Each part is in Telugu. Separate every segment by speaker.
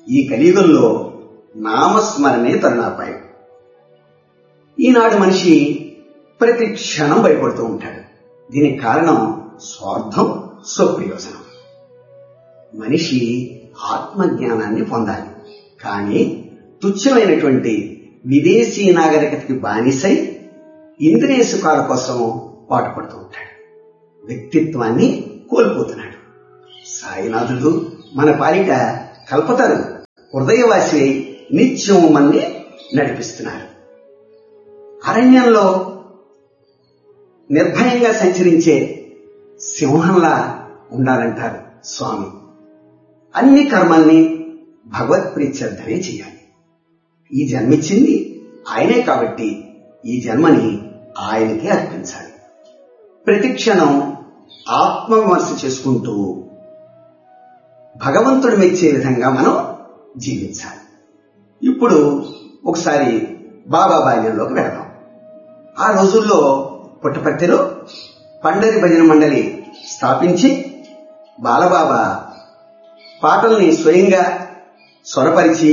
Speaker 1: ఈ కలియుగంలో నామస్మరణే తరుణాపాయం ఈనాడు మనిషి ప్రతి క్షణం భయపడుతూ ఉంటాడు దీనికి కారణం స్వార్థం స్వప్రయోజనం మనిషి ఆత్మజ్ఞానాన్ని పొందాలి కానీ తుచ్చమైనటువంటి విదేశీ నాగరికతకి బానిసై ఇంద్రియ సుఖాల కోసం పాటుపడుతూ ఉంటాడు వ్యక్తిత్వాన్ని కోల్పోతున్నాడు సాయినాథుడు మన పాలిట కల్పతరు హృదయవాసి అయి నిత్యం మన్ని నడిపిస్తున్నారు అరణ్యంలో నిర్భయంగా సంచరించే సింహంలా ఉండాలంటారు స్వామి అన్ని కర్మల్ని భగవత్ ప్రీత్యర్థమే చేయాలి ఈ జన్మిచ్చింది ఆయనే కాబట్టి ఈ జన్మని ఆయనకే అర్పించాలి ప్రతి క్షణం ఆత్మవిమర్శ చేసుకుంటూ భగవంతుడు మెచ్చే విధంగా మనం జీవించాలి ఇప్పుడు ఒకసారి బాబా బాల్యంలోకి వెళదాం ఆ రోజుల్లో పుట్టపర్తిలో పండరి భజన మండలి స్థాపించి బాలబాబా పాటల్ని స్వయంగా స్వరపరిచి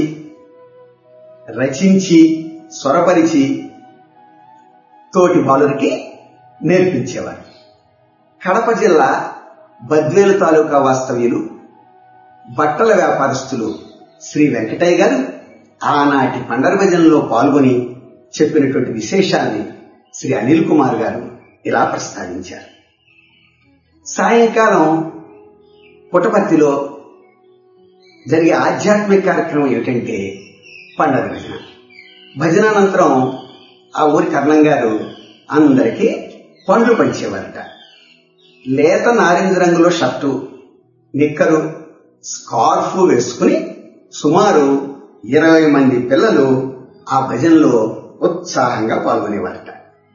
Speaker 1: రచించి స్వరపరిచి తోటి బాలురికి నేర్పించేవారు కడప జిల్లా బద్వేలు తాలూకా వాస్తవ్యులు బట్టల వ్యాపారస్తులు శ్రీ వెంకటయ్య గారు ఆనాటి పండర భజనలో పాల్గొని చెప్పినటువంటి విశేషాన్ని శ్రీ అనిల్ కుమార్ గారు ఇలా ప్రస్తావించారు సాయంకాలం పుటపర్తిలో జరిగే ఆధ్యాత్మిక కార్యక్రమం ఏమిటంటే పండగ భజన భజన అనంతరం ఆ ఊరి కర్ణం గారు అందరికీ పండ్లు పంచేవారట లేత నారింజ రంగులో షర్టు నిక్కరు స్కార్ఫ్ వేసుకుని సుమారు ఇరవై మంది పిల్లలు ఆ భజనలో ఉత్సాహంగా పాల్గొనేవారట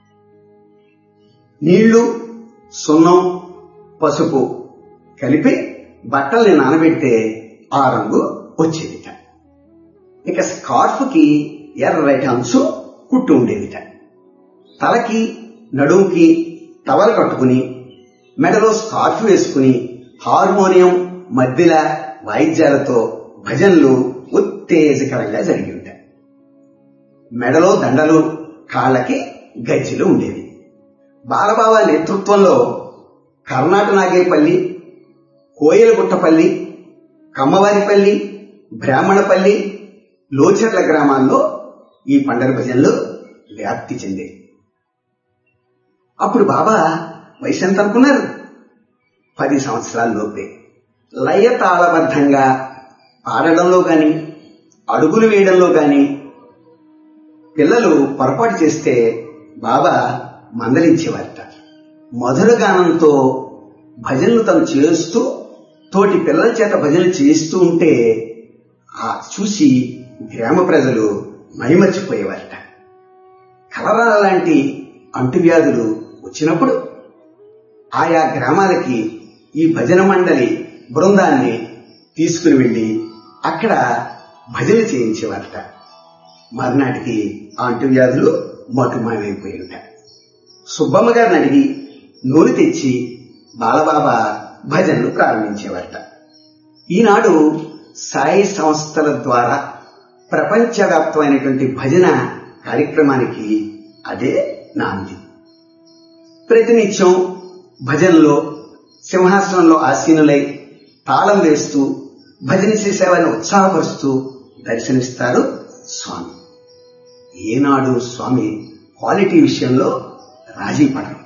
Speaker 1: నీళ్లు సున్నం పసుపు కలిపి బట్టల్ని నానబెడితే ఆ రంగు వచ్చేదిట ఇక స్కార్ఫ్ కి ఎర్రటి అంచు కుట్టు ఉండేదిట తలకి నడుముకి టవల్ కట్టుకుని మెడలో స్కార్ఫ్ వేసుకుని హార్మోనియం మధ్యల వాయిద్యాలతో భజనలు ఉత్తేజకరంగా జరిగి ఉంటాయి మెడలో దండలు కాళ్ళకి గజ్జెలు ఉండేవి బాలబాబా నేతృత్వంలో కర్ణాట నాగేపల్లి కోయలగుట్టపల్లి కమ్మవారిపల్లి బ్రాహ్మణపల్లి లోచర్ల గ్రామాల్లో ఈ పండగ భజనలు వ్యాప్తి చెందాయి అప్పుడు బాబా వయసు ఎంత అనుకున్నారు పది సంవత్సరాల లోపే లయ తాళబద్ధంగా పాడడంలో గాని అడుగులు వేయడంలో గాని పిల్లలు పొరపాటు చేస్తే బాబా మందలించేవారట మధుర గానంతో భజనలు తను చేస్తూ తోటి పిల్లల చేత భజనలు చేస్తూ ఉంటే ఆ చూసి గ్రామ ప్రజలు మైమర్చిపోయేవారట కలరా లాంటి అంటువ్యాధులు వచ్చినప్పుడు ఆయా గ్రామాలకి ఈ భజన మండలి బృందాన్ని తీసుకుని వెళ్లి అక్కడ భజన చేయించేవారట మర్నాటికి ఆ అంటువ్యాధులు మటుమాయమైపోయి ఉంటాయి సుబ్బమ్మ గారిని అడిగి నూనె తెచ్చి బాలబాబా భజనలు ప్రారంభించేవారట ఈనాడు సాయి సంస్థల ద్వారా ప్రపంచవ్యాప్తమైనటువంటి భజన కార్యక్రమానికి అదే నాంది ప్రతినిత్యం భజనలో సింహాసనంలో ఆసీనులై తాళం వేస్తూ భజన చేసేవారిని ఉత్సాహపరుస్తూ దర్శనిస్తారు స్వామి ఏనాడు స్వామి క్వాలిటీ విషయంలో రాజీ పడరు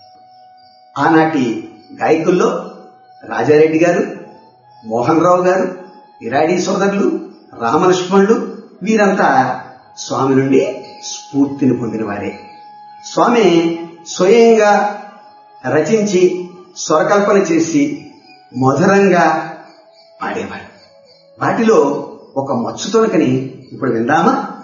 Speaker 1: ఆనాటి గాయకుల్లో రాజారెడ్డి గారు మోహన్ రావు గారు ఇరాడి సోదరులు రామలక్ష్మణులు వీరంతా స్వామి నుండి స్ఫూర్తిని పొందిన వారే స్వామి స్వయంగా రచించి స్వరకల్పన చేసి మధురంగా పాడేవారు వాటిలో ఒక మచ్చు తొనకని ఇప్పుడు విందామా